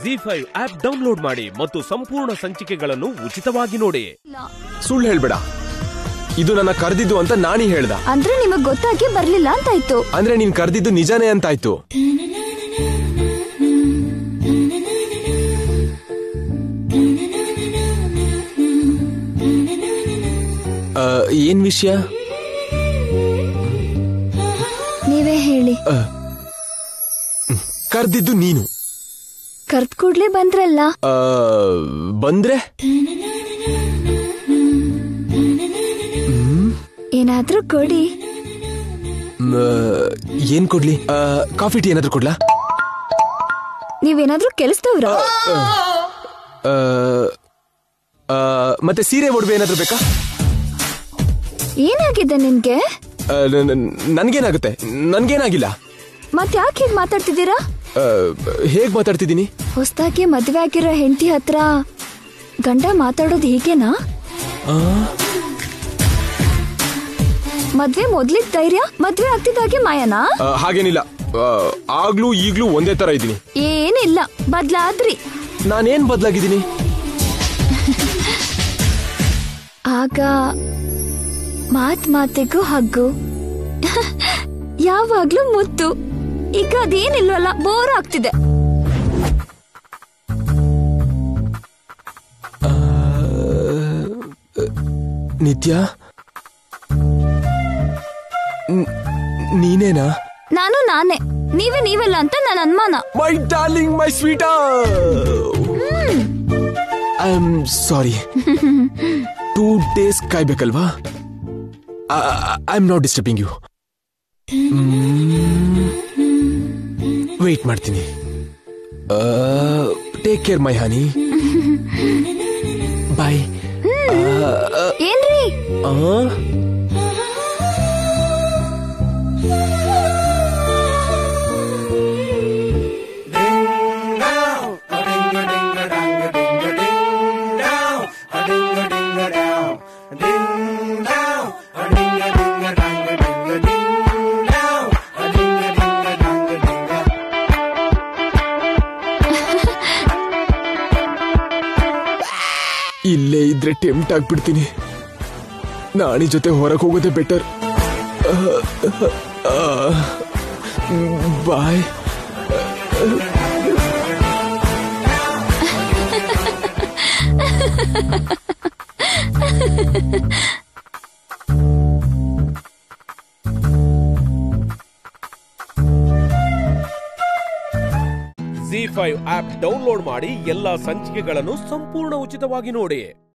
G five app download ಮಾಡಿ ಮತ್ತು ಸಂಪೂರ್ಣ ಸಂಚಿಕೆಗಳನ್ನು ಉಚಿತವಾಗಿ ನೋಡಿ ಸುಳ್ಳು ಹೇಳ್ಬೇಡ ಇದು ನನ್ನ ಕರೆದಿದ್ದು ಅಂತ ನಾನೇ ಹೇಳ್ದ ಅಂದ್ರೆ ನಿಮಗ್ ಗೊತ್ತಾಗಿ ಬರ್ಲಿಲ್ಲ ಅಂತಾಯ್ತು ಅಂದ್ರೆ ನೀನ್ ಕರೆದಿದ್ದು ನಿಜಾನೇ ಅಂತಾಯ್ತು ಆ, ಏನ್ ವಿಷಯ ನೀವೇ ಹೇಳಿ ಕರೆದಿದ್ದು ನೀನು ಕರ್ದ್ ಕೂಡ್ಲೆ ಬಂದ್ರಲ್ಲ ಆ, ಬಂದ್ರೆ ಏನಾದ್ರೂ ಕೊಡಿ ಮ್, ಏನ್ ಕೊಡ್ಲಿ ಆ, ಕಾಫಿ ಟೀ ಏನಾದ್ರು ಕೊಡ್ಲಾ ನೀವೇನಾದ್ರೂ ಕೆಲ್ಸದವ್ರ ಆ, ಆ, ಮತ್ತೆ ಸೀರೆ ಒಡವೆ ಏನಾದ್ರು ಬೇಕಾ ಏನಾಗಿದೆ ನಿಮ್ಗೆ ಆ, ನ- ನ- ನನ್ಗೇನಾಗುತ್ತೆ ನನ್ಗೇನಾಗಿಲ್ಲ ಮತ್ ಯಾಕೆ ಹೀಗ್ ಮಾತಾಡ್ತಿದ್ದೀರಾ ಆ, ಹೇಗ್ ಮಾತಾಡ್ತಿದ್ದೀನಿ ಹೊಸ್ದಾಗಿ ಮದ್ವೆ ಆಗಿರೋ ಹೆಂಡತಿ ಹತ್ರ ಗಂಡ ಮಾತಾಡೋದು ಹೀಗೇನಾ ಆ, ಮದ್ವೆ ಮೊದ್ಲಿದ್ ಧೈರ್ಯ ಮದ್ವೆ ಆಗ್ತಿದ್ದಾಗೆ ಮಾಯನಾ ಆ, ಹಾಗೇನಿಲ್ಲ ಆ, ಆಗ್ಲೂ ಈಗ್ಲೂ ಒಂದೇ ತರ ಇದ್ದೀನಿ ಏನಿಲ್ಲ ಬದ್ಲಾದ್ರಿ ನಾನೇನ್ ಬದ್ಲಾಗಿದ್ದೀನಿ ಆಗ ಮಾತ್ ಮಾತಿಗೂ ಹಗ್ಗು ಯಾವಾಗ್ಲೂ ಮುತ್ತು ಈಗ ಅದೇನಿಲ್ವಲ್ಲ ಬೋರ್ ಆಗ್ತಿದೆ ನಿತ್ಯ ನ್- ನೀನೇನಾ ನಾನು ನಾನೇ ನೀವೇ ನೀವೆಲ್ಲ ಅಂತ ನನ್ನ ಅನುಮಾನ my darling my sweet I am sorry two days ಕಾಯ್ಬೇಕಲ್ವಾ I am not disturbing you wait ಮಾಡ್ತೀನಿ take care my honey bye ಏನ್ರಿ ಇಲ್ಲೇ ಇದ್ರೆ ಟೆಂಪ್ಟ್ ಆಗ್ಬಿಡ್ತೀನಿ ನಾಣಿ ಜೊತೆ ಹೊರಗೆ ಹೋಗೋದೇ better bye Zee five app download ಮಾಡಿ ಎಲ್ಲಾ ಸಂಚಿಕೆಗಳನ್ನು ಸಂಪೂರ್ಣ ಉಚಿತವಾಗಿ ನೋಡಿ